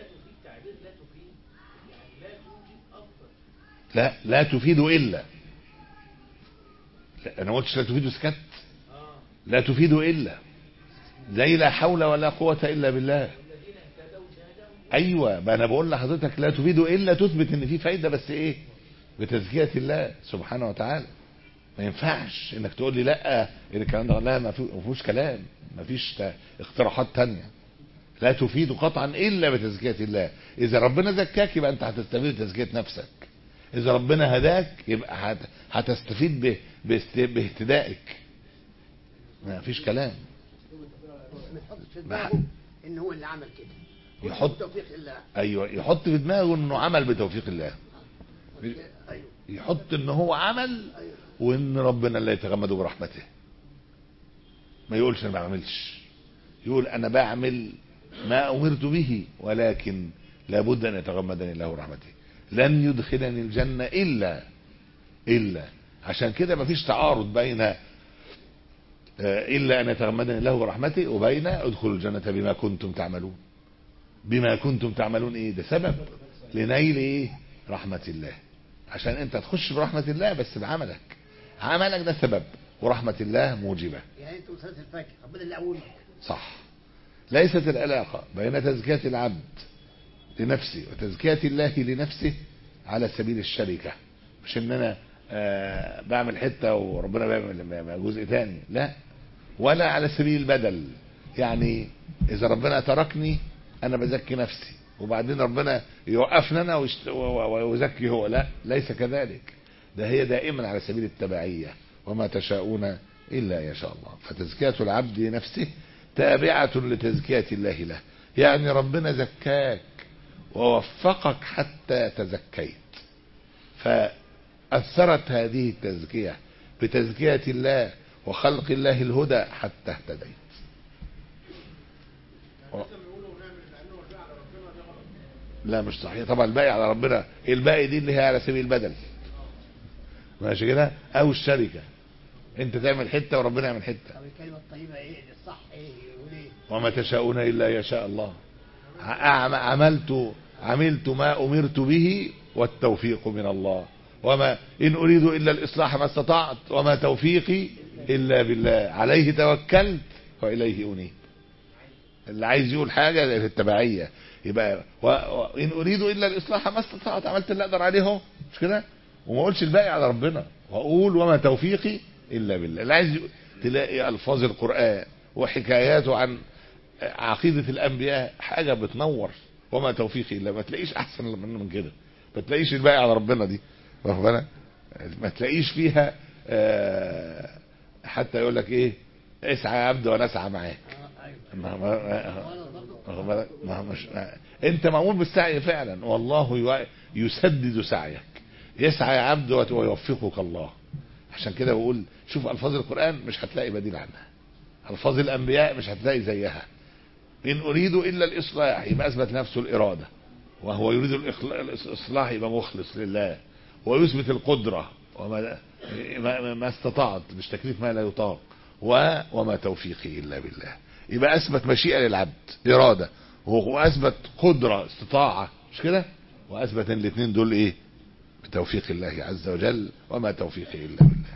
لا لا تفيد إلا لا أنا ما قلتش لا تفيد سكت لا تفيد إلا زي لا حول ولا قوة إلا بالله أيوة ما أنا بقول لحضرتك لا تفيد إلا تثبت إن في فايدة بس إيه بتزكية الله سبحانه وتعالى ما ينفعش انك تقول لي لا الكلام ده لا ما في- ما فيهوش كلام ما فيش ت- اقتراحات تانية لا تفيد قطعا الا بتزكية الله اذا ربنا زكاك يبقى انت هتستفيد بتزكية نفسك اذا ربنا هداك يبقى هت- هتستفيد ب- باست- باهتدائك ما فيش كلام ما يحطش في ما دماغه ان هو اللي عمل كده يحط- توفيق الله ايوه يحط في دماغه انه عمل بتوفيق الله ايوه يحط ان هو عمل ايوه وان ربنا لا يتغمد برحمته ما يقولش انا ما بعملش يقول انا بعمل ما امرت به ولكن لابد ان يتغمدني الله برحمته لن يدخلني الجنه الا الا عشان كده ما فيش تعارض بين آه، الا ان يتغمدني الله برحمته وبين ادخلوا الجنه بما كنتم تعملون بما كنتم تعملون ايه ده سبب لنيل ايه رحمه الله عشان انت تخش برحمه الله بس بعملك عملك ده سبب ورحمه الله موجبه يعني انت وصلت الفجر ربنا اللي قومك صح ليست العلاقة بين تزكية العبد لنفسه وتزكية الله لنفسه على سبيل الشركة مش ان انا آه بعمل حتة وربنا بيعمل جزء تاني لا ولا على سبيل البدل يعني اذا ربنا تركني انا بزكي نفسي وبعدين ربنا يوقفني انا ويشت- و- و- ويزكي هو لا ليس كذلك ده هي دائما على سبيل التبعية وما تشاءون إلا أن يشاء الله فتزكية العبد لنفسه تابعة لتزكية الله له يعني ربنا زكاك ووفقك حتى تزكيت فأثرت هذه التزكية بتزكية الله وخلق الله الهدى حتى اهتديت و- لا مش صحيح طبعا الباقي على ربنا الباقي دي اللي هي على سبيل البدل ماشي كده او الشركه انت تعمل حته وربنا يعمل حته طب الكلمه الطيبه ايه الصح ايه يقول ايه وما تشاءون الا يشاء الله ع- عملت عملت ما امرت به والتوفيق من الله وما ان اريد الا الاصلاح ما استطعت وما توفيقي الا بالله عليه توكلت واليه انيب اللي عايز يقول حاجه في التبعيه يبقى و... وان اريد الا الاصلاح ما استطعت عملت اللي اقدر عليه اهو مش كده وما اقولش الباقي على ربنا واقول وما توفيقي الا بالله اللي عايز يقول- تلاقي الفاظ القران وحكاياته عن عقيده الانبياء حاجه بتنور وما توفيقي الا ما تلاقيش احسن من من كده ما تلاقيش الباقي على ربنا دي واخد بالك ما تلاقيش فيها آه، حتى يقول لك ايه اسعى يا عبد وانا اسعى معاك آه، ايوه ما ما ما- وانا برضه واخد بالك؟ ما مش ما انت مأمور بالسعي فعلا والله يو- يسدد سعيك يسعى يا عبد وت- ويوفقك الله عشان كده بقول شوف الفاظ القرآن مش هتلاقي بديل عنها الفاظ الانبياء مش هتلاقي زيها ان اريد الا الاصلاح يبقى اثبت نفسه الاراده وهو يريد الإخلا- الاصلاح يبقى مخلص لله ويثبت القدره وما ما, ما استطعت مش تكليف ما لا يطاق و وما توفيقي الا بالله يبقى اثبت مشيئه للعبد اراده واثبت قدره استطاعه مش كده واثبت ان الاثنين دول ايه بتوفيق الله عز وجل وما توفيقي الا بالله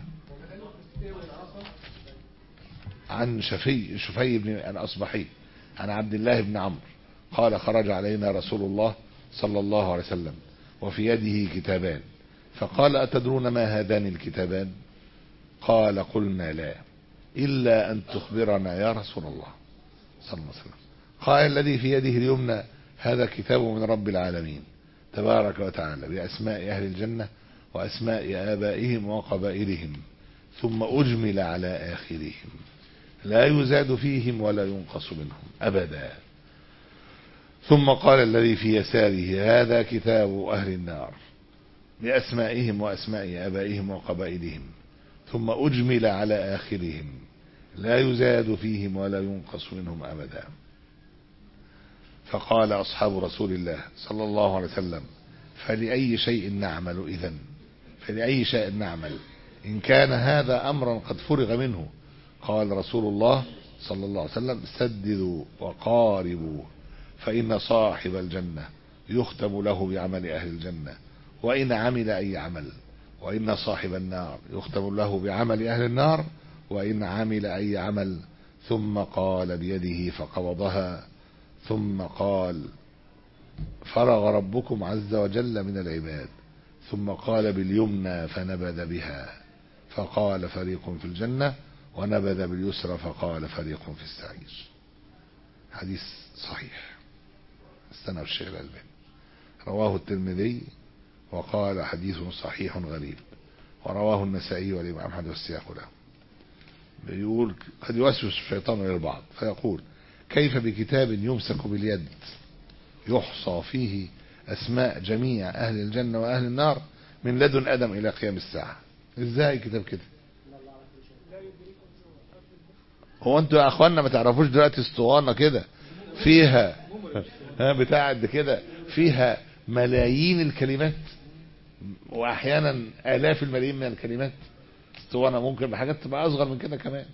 عن شفي شفي بن الأصبحي عن عبد الله بن عمرو قال خرج علينا رسول الله صلى الله عليه وسلم وفي يده كتابان فقال أتدرون ما هذان الكتابان قال قلنا لا إلا أن تخبرنا يا رسول الله صلى الله عليه وسلم قال الذي في يده اليمنى هذا كتاب من رب العالمين تبارك وتعالى بأسماء أهل الجنة وأسماء آبائهم وقبائلهم ثم أجمل على آخرهم لا يزاد فيهم ولا ينقص منهم أبدا ثم قال الذي في يساره هذا كتاب أهل النار بأسمائهم وأسماء آبائهم وقبائلهم ثم أجمل على آخرهم لا يزاد فيهم ولا ينقص منهم أبدا فقال أصحاب رسول الله صلى الله عليه وسلم فلأي شيء نعمل إذا فلأي شيء نعمل إن كان هذا أمرا قد فرغ منه قال رسول الله صلى الله عليه وسلم سددوا وقاربوا فإن صاحب الجنة يختم له بعمل أهل الجنة وإن عمل أي عمل وإن صاحب النار يختم له بعمل أهل النار وإن عمل أي عمل ثم قال بيده فقبضها ثم قال فرغ ربكم عز وجل من العباد ثم قال باليمنى فنبذ بها فقال فريق في الجنة ونبذ باليسرى فقال فريق في السعير حديث صحيح استنى الشيخ الألباني رواه الترمذي وقال حديث صحيح غريب ورواه النسائي والإمام أحمد والسياق له بيقول قد يوسوس الشيطان للبعض فيقول كيف بكتاب يمسك باليد يحصى فيه أسماء جميع أهل الجنة وأهل النار من لدن آدم إلى قيام الساعة إزاي كتاب كده هو انتوا يا اخوانا ما تعرفوش دلوقتي اسطوانه كده فيها ها بتاع قد كده فيها ملايين الكلمات واحيانا الاف الملايين من الكلمات اسطوانه ممكن بحاجات تبقى اصغر من كده كمان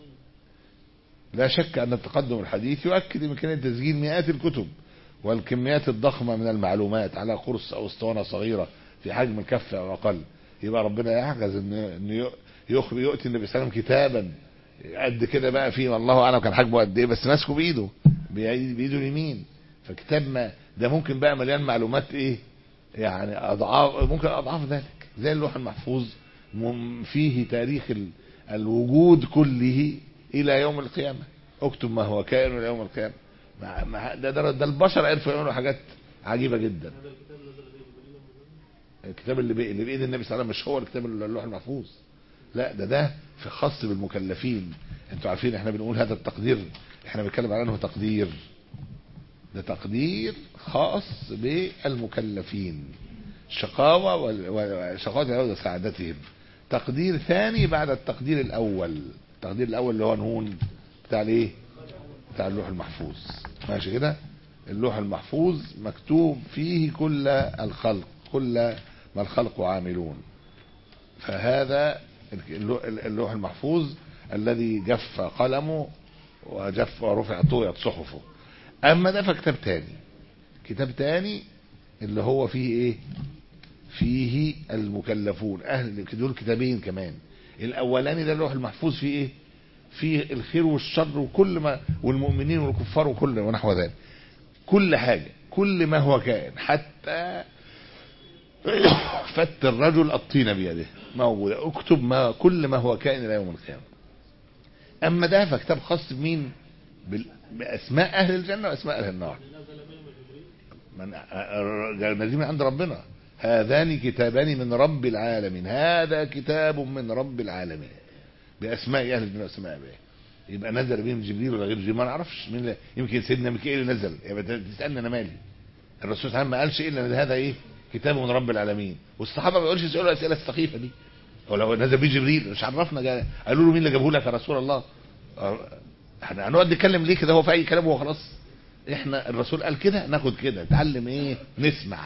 لا شك ان التقدم الحديث يؤكد امكانيه تسجيل مئات الكتب والكميات الضخمه من المعلومات على قرص او اسطوانه صغيره في حجم الكف او اقل يبقى ربنا يعجز ان انه يخبر يؤتي النبي صلى الله عليه وسلم كتابا قد كده بقى فيه والله اعلم كان حجمه قد ايه بس ماسكه بايده بايده اليمين فكتاب ما ده ممكن بقى مليان معلومات ايه يعني اضعاف ممكن اضعاف ذلك زي اللوح المحفوظ مم- فيه تاريخ ال- الوجود كله الى يوم القيامه اكتب ما هو كائن الى يوم القيامه مع مع ده, ده, ده البشر عرفوا يعملوا حاجات عجيبه جدا الكتاب اللي بي- اللي بايد النبي صلى الله عليه وسلم مش هو الكتاب اللوح المحفوظ لا ده ده في خاص بالمكلفين انتوا عارفين احنا بنقول هذا التقدير احنا بنتكلم على انه تقدير ده تقدير خاص بالمكلفين شقاوة وال- وشقاوة وسعادتهم تقدير ثاني بعد التقدير الاول التقدير الاول اللي هو نون بتاع الايه بتاع اللوح المحفوظ ماشي كده اللوح المحفوظ مكتوب فيه كل الخلق كل ما الخلق عاملون فهذا اللوح المحفوظ الذي جف قلمه وجف ورفع طويت صحفه اما ده فكتاب تاني كتاب تاني اللي هو فيه ايه فيه المكلفون اهل دول كتابين كمان الاولاني ده اللوح المحفوظ فيه ايه فيه الخير والشر وكل ما والمؤمنين والكفار وكل ونحو ذلك كل حاجة كل ما هو كائن حتى فت الرجل الطين بيده موجود اكتب ما كل ما هو كائن الى يوم القيامه اما ده فكتاب خاص بمين بال- باسماء اهل الجنه واسماء اهل النار من نزيل من عند ربنا هذان كتابان من رب العالمين هذا كتاب من رب العالمين باسماء اهل الدنيا واسماء ابائهم يبقى نزل بهم جبريل ولا غير جبريل ما نعرفش مين اللي- يمكن سيدنا ميكائيل اللي نزل يبقى ت- تسالني انا مالي الرسول صلى الله عليه وسلم ما قالش الا ان هذا ايه كتاب من رب العالمين والصحابه ما بيقولش يسالوا الاسئله السخيفه دي ولو نزل بيه جبريل مش عرفنا جا... قالوا له مين اللي جابه لك يا رسول الله اه، احنا هنقعد نتكلم ليه كده هو في اي كلام هو خلاص احنا الرسول قال كده ناخد كده نتعلم ايه نسمع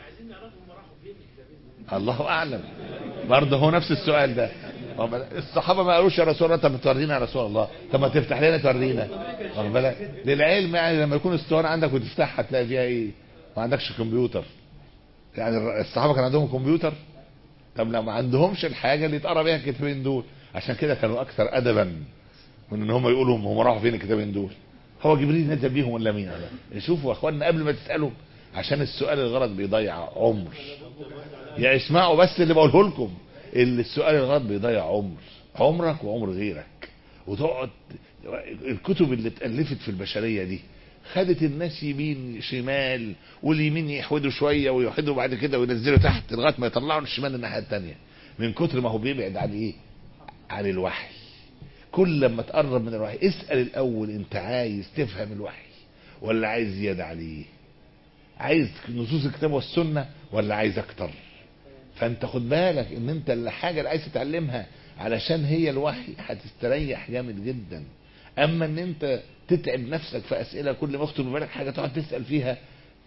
الله اعلم برضه هو نفس السؤال ده واخد بالك؟ الصحابه ما قالوش يا رسول الله طب ما تورينا يا رسول الله طب ما تفتح لنا تورينا واخد بالك للعلم يعني لما يكون اسطوانه عندك وتفتحها تلاقي فيها ايه ما عندكش كمبيوتر يعني الر- الصحابه كان عندهم كمبيوتر طب لو ما عندهمش الحاجه اللي يتقرا بيها الكتابين دول عشان كده كانوا اكثر ادبا من ان هم يقولوا هم راحوا فين الكتابين دول هو جبريل نزل بيهم ولا مين هذا شوفوا يا اخوانا قبل ما تسالوا عشان السؤال الغلط بيضيع عمر يا اسمعوا بس اللي بقوله لكم اللي السؤال الغلط بيضيع عمر عمرك وعمر غيرك وتقعد الكتب اللي اتألفت في البشرية دي خدت الناس يمين شمال واليمين يحودوا شوية ويحودوا بعد كده وينزلوا تحت لغاية ما يطلعوا الشمال الناحية التانية من كتر ما هو بيبعد عن ايه عن الوحي كل لما تقرب من الوحي اسأل الأول انت عايز تفهم الوحي ولا عايز زيادة عليه عايز نصوص الكتاب والسنة ولا عايز اكتر فانت خد بالك ان انت الحاجة اللي عايز تتعلمها علشان هي الوحي هتستريح جامد جدا اما ان انت تتعب نفسك في اسئلة كل ما يخطر ببالك حاجة تقعد تسأل فيها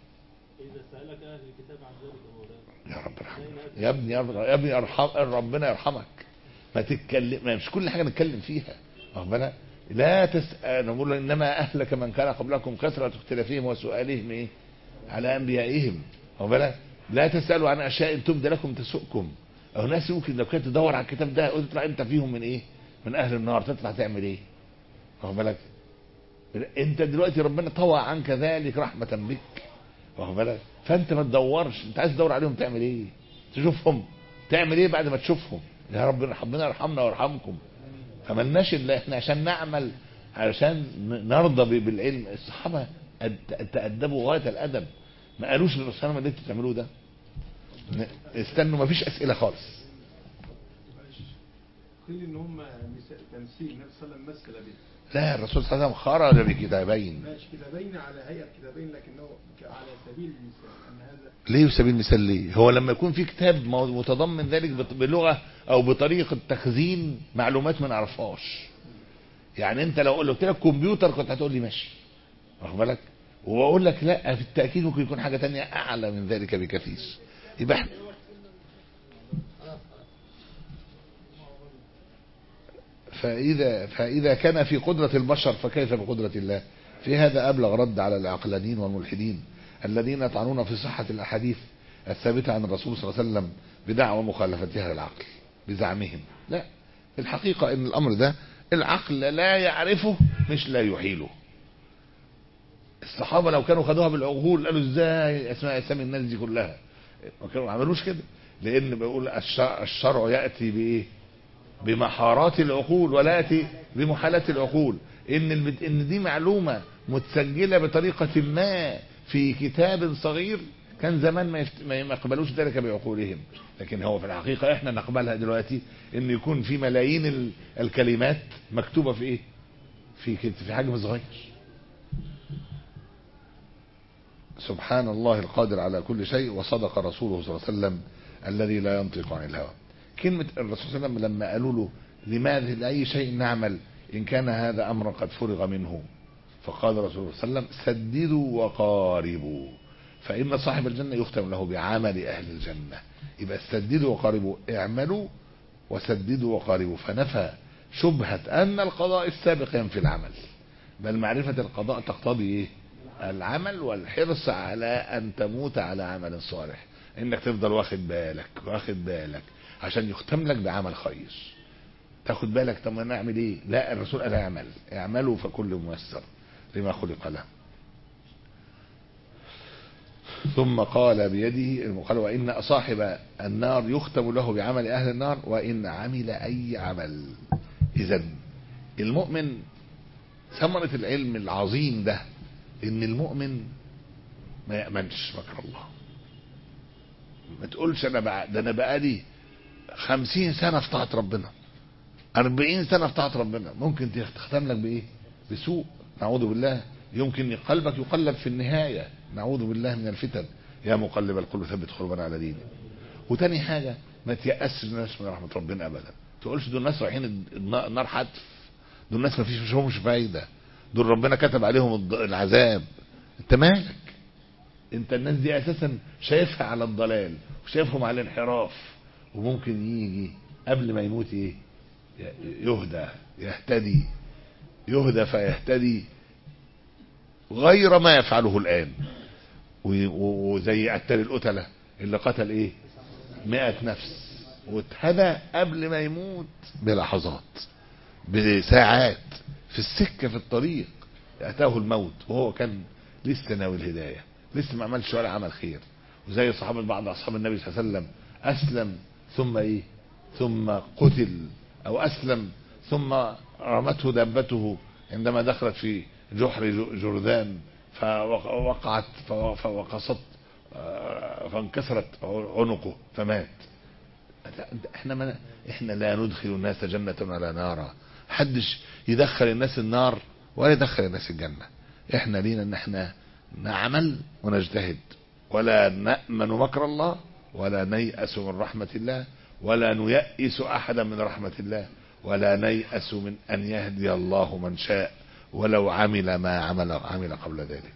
إذا سألك أهل الكتاب عن ذلك يا مولانا يا رب ارحمك يا ابني يا رب- يا ابني ارحم ربنا يرحمك ما تتكلم ما مش كل حاجه نتكلم فيها واخد بالك لا تسال نقول انما اهلك من كان قبلكم كثره اختلافهم وسؤالهم ايه على انبيائهم واخد بالك لا تسالوا عن اشياء تبد لكم تسؤكم او ناس ممكن لو كانت تدور على الكتاب ده وتطلع انت فيهم من ايه من اهل النار تطلع تعمل ايه واخد بالك انت دلوقتي ربنا طوى عنك ذلك رحمه بك واخد بالك فانت ما تدورش انت عايز تدور عليهم تعمل ايه تشوفهم تعمل ايه بعد ما تشوفهم يا رب ربنا يرحمنا ويرحمكم فملناش الا احنا عشان نعمل علشان نرضى ب- بالعلم الصحابه أد- تأدبوا غايه الادب ما قالوش للرسول صلى الله عليه وسلم اللي انتوا بتعملوه ده ن- استنوا ما فيش اسئله خالص قيل ان هم مثال- تمثيل النبي صلى الله عليه وسلم مثل به لا الرسول صلى الله عليه وسلم خرج بكتابين ماشي كتابين على هيئه كتابين لكنه ك- على سبيل المثال ان هذا ليه سبيل المثال ليه هو لما يكون في كتاب مو- متضمن ذلك بط- بلغه او بطريقه تخزين معلومات ما نعرفهاش يعني انت لو قلت لك كمبيوتر كنت هتقول لي ماشي واخد بالك واقول لك لا في التاكيد ممكن يكون حاجه تانية اعلى من ذلك بكثير يبقى إحنا- فإذا فإذا كان في قدرة البشر فكيف بقدرة الله؟ في هذا أبلغ رد على العقلانيين والملحدين الذين يطعنون في صحة الأحاديث الثابتة عن الرسول صلى الله عليه وسلم بدعوى مخالفتها للعقل بزعمهم لا الحقيقة إن الأمر ده العقل لا يعرفه مش لا يحيله الصحابة لو كانوا خدوها بالعقول قالوا ازاي اسماء اسامي الناس دي كلها ما كانوا ما عملوش كده لان بيقول الشرع, الشرع ياتي بايه بمحارات العقول ولا ياتي بمحالات العقول ان البت... ان دي معلومه متسجله بطريقه ما في كتاب صغير كان زمان ما, يفت... ما يقبلوش ذلك بعقولهم لكن هو في الحقيقه احنا نقبلها دلوقتي ان يكون في ملايين ال... الكلمات مكتوبه في ايه في كت... في حجم صغير سبحان الله القادر على كل شيء وصدق رسوله صلى الله عليه وسلم الذي لا ينطق عن الهوى كلمة الرسول صلى الله عليه وسلم لما قالوا له لماذا لأي شيء نعمل إن كان هذا أمر قد فرغ منه فقال الرسول صلى الله عليه وسلم سددوا وقاربوا فإن صاحب الجنة يختم له بعمل أهل الجنة يبقى سددوا وقاربوا اعملوا وسددوا وقاربوا فنفى شبهة أن القضاء السابق ينفي العمل بل معرفة القضاء تقتضي إيه؟ العمل والحرص على أن تموت على عمل صالح إنك تفضل واخد بالك واخد بالك عشان يختم لك بعمل خير تاخد بالك طب انا اعمل ايه لا الرسول قال اعمل اعملوا فكل ميسر لما خلق له ثم قال بيده قال وان صاحب النار يختم له بعمل اهل النار وان عمل اي عمل اذا المؤمن ثمرة العلم العظيم ده ان المؤمن ما يأمنش مكر الله ما تقولش انا بقى ده انا بقالي خمسين سنة في طاعة ربنا أربعين سنة في طاعة ربنا ممكن تختم لك بإيه بسوء نعوذ بالله يمكن قلبك يقلب في النهاية نعوذ بالله من الفتن يا مقلب القلوب ثبت قلوبنا على دينك وتاني حاجة ما تيأسش الناس من رحمة ربنا أبدا تقولش دول الناس رايحين الن- النار حتف دول الناس ما فيش فيهمش فايدة دول ربنا كتب عليهم الض- العذاب انت مالك انت الناس دي اساسا شايفها على الضلال وشايفهم على الانحراف وممكن يجي قبل ما يموت ايه يهدى يهتدي يهدى فيهتدي غير ما يفعله الآن و- و- وزي قتال القتلة اللي قتل ايه مئة نفس واتهدى قبل ما يموت بلحظات بساعات في السكة في الطريق أتاه الموت وهو كان لسه ناوي الهداية لسه ما عملش ولا عمل خير وزي صحابة بعض أصحاب النبي صلى الله عليه وسلم أسلم ثم إيه ثم قتل أو أسلم ثم رمته دابته عندما دخلت في جحر ج- جرذان فوقعت فو- فوقصت آه، فانكسرت عنقه فمات احنا ما احنا لا ندخل الناس جنة ولا نارا حدش يدخل الناس النار ولا يدخل الناس الجنة احنا لينا ان احنا نعمل ونجتهد ولا نأمن مكر الله ولا نيأس من رحمة الله ولا نيأس أحدا من رحمة الله ولا نيأس من أن يهدي الله من شاء ولو عمل ما عمل عمل قبل ذلك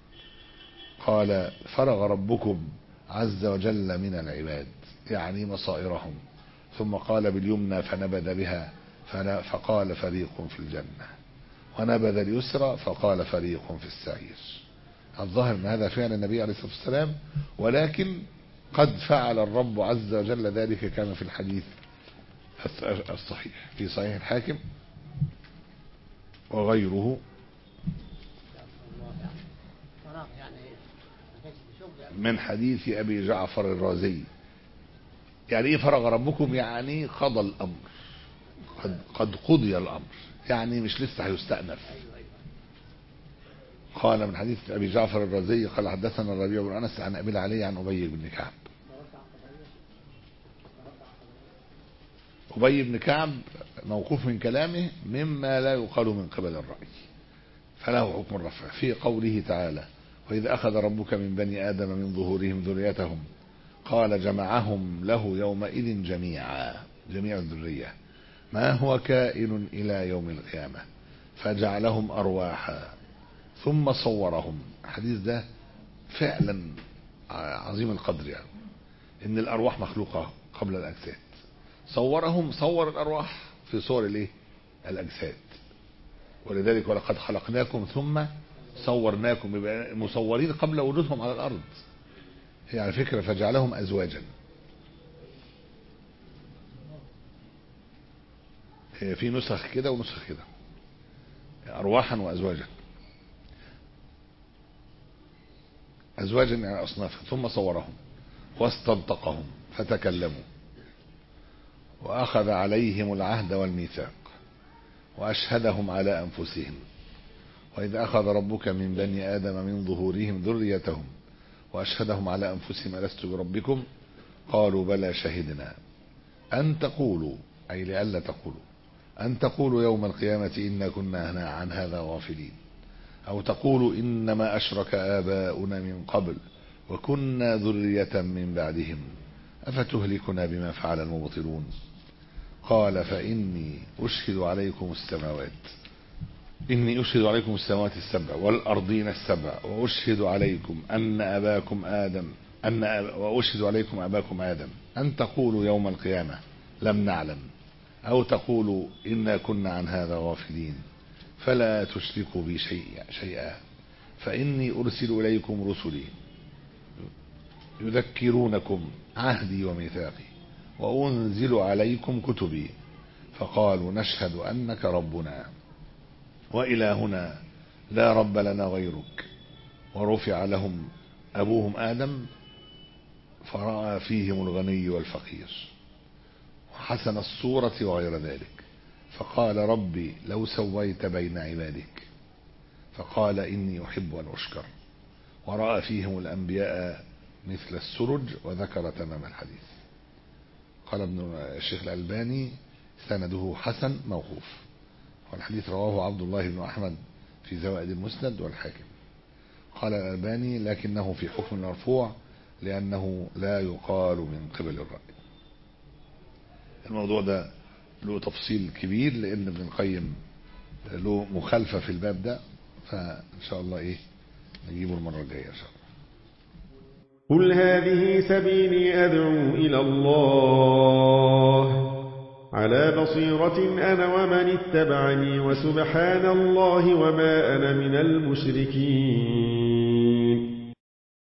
قال فرغ ربكم عز وجل من العباد يعني مصائرهم ثم قال باليمنى فنبذ بها فلا- فقال فريق في الجنة ونبذ اليسرى فقال فريق في السعير الظاهر ان هذا فعل النبي عليه الصلاة والسلام ولكن قد فعل الرب عز وجل ذلك كما في الحديث الص- الصحيح في صحيح الحاكم وغيره فراغ يعني ما كانش في شغل يعني. من حديث أبي جعفر الرازي يعني إيه فرغ ربكم يعني قضى الأمر قد, قد قضي الأمر يعني مش لسه هيستأنف قال من حديث أبي جعفر الرازي قال حدثنا الربيع بن أنس عن أبي العلي عن أبي بن كعب أبي بن كعب موقوف من كلامه مما لا يقال من قبل الرأي فله حكم الرفع في قوله تعالى وإذ أخذ ربك من بني آدم من ظهورهم ذريتهم قال جمعهم له يومئذ جميعا جميع الذرية ما هو كائن إلى يوم القيامة فجعلهم أرواحا ثم صورهم الحديث ده فعلا عظيم القدر يعني إن الأرواح مخلوقة قبل الأجساد صورهم صور الأرواح في صور الإيه الأجساد ولذلك ولقد خلقناكم ثم صورناكم يبقى مصورين قبل وجودهم على الأرض هي على فكرة فجعلهم أزواجا هي في نسخ كده ونسخ كده أرواحا وأزواجا أزواجا يعني أصنافا ثم صورهم واستنطقهم فتكلموا وأخذ عليهم العهد والميثاق وأشهدهم على أنفسهم وإذ أخذ ربك من بني آدم من ظهورهم ذريتهم وأشهدهم على أنفسهم ألست بربكم قالوا بلى شهدنا أن تقولوا أي لئلا تقولوا أن تقولوا يوم القيامة إنا كنا عن هذا غافلين أو تقولوا إنما أشرك آباؤنا من قبل وكنا ذرية من بعدهم أفتهلكنا بما فعل المبطلون قال فإني أشهد عليكم السماوات إني أشهد عليكم السماوات السبع والأرضين السبع وأشهد عليكم أن أباكم آدم أن أب... وأشهد عليكم أباكم آدم أن تقولوا يوم القيامة لم نعلم أو تقولوا إنا كنا عن هذا غافلين فلا تشركوا بي شيء شيئا فإني أرسل إليكم رسلي يذكرونكم عهدي وميثاقي وأنزل عليكم كتبي فقالوا نشهد أنك ربنا وإلهنا لا رب لنا غيرك ورفع لهم أبوهم آدم فرأى فيهم الغني والفقير وحسن الصورة وغير ذلك فقال ربي لو سويت بين عبادك فقال إني أحب أن أشكر ورأى فيهم الأنبياء مثل السرج وذكر تمام الحديث قال ابن الشيخ الألباني سنده حسن موقوف والحديث رواه عبد الله بن أحمد في زوائد المسند والحاكم قال الألباني لكنه في حكم مرفوع لأنه لا يقال من قبل الرأي الموضوع ده له تفصيل كبير لأن ابن القيم له مخالفة في الباب ده فإن شاء الله إيه نجيبه المرة الجاية إن شاء الله قل هذه سبيلي أدعو إلى الله على بصيرة أنا ومن اتبعني وسبحان الله وما أنا من المشركين